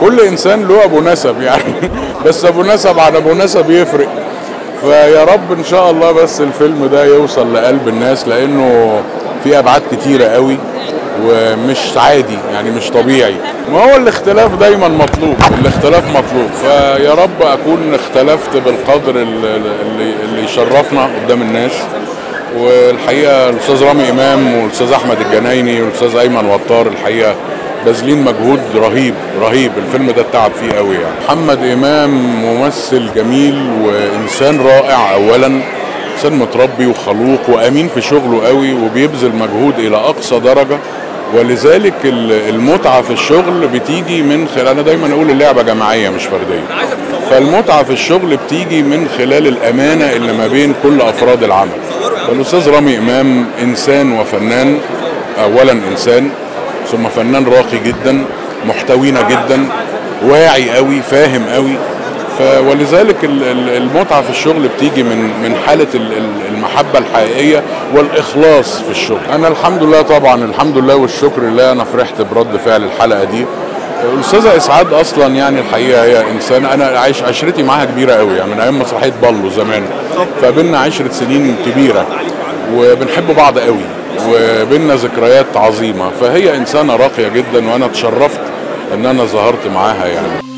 كل انسان له ابو نسب يعني بس ابو نسب عن ابو نسب يفرق فيا رب ان شاء الله بس الفيلم ده يوصل لقلب الناس لانه في ابعاد كتيره قوي ومش عادي يعني مش طبيعي ما هو الاختلاف دايما مطلوب الاختلاف مطلوب فيا رب اكون اختلفت بالقدر اللي, اللي اللي يشرفنا قدام الناس والحقيقه الاستاذ رامي امام والاستاذ احمد الجنايني والاستاذ ايمن وطار الحقيقه باذلين مجهود رهيب رهيب الفيلم ده تعب فيه قوي يعني محمد امام ممثل جميل وانسان رائع اولا انسان متربي وخلوق وامين في شغله قوي وبيبذل مجهود الى اقصى درجه ولذلك ال- المتعه في الشغل بتيجي من خلال انا دايما اقول اللعبه جماعيه مش فرديه فالمتعه في الشغل بتيجي من خلال الامانه اللي ما بين كل افراد العمل فالاستاذ رامي امام انسان وفنان اولا انسان ثم فنان راقي جدا محتوينا جدا واعي قوي فاهم قوي ف ولذلك ال- ال- المتعه في الشغل بتيجي من من حاله ال- ال- المحبه الحقيقيه والاخلاص في الشغل انا الحمد لله طبعا الحمد لله والشكر لله انا فرحت برد فعل الحلقه دي الاستاذه اسعاد اصلا يعني الحقيقه هي انسان انا عايش عشرتي معاها كبيره قوي يعني من ايام مسرحيه بالو زمان فبينا عشره سنين كبيره وبنحب بعض قوي وبينا ذكريات عظيمه فهي انسانه راقيه جدا وانا اتشرفت ان انا ظهرت معاها يعني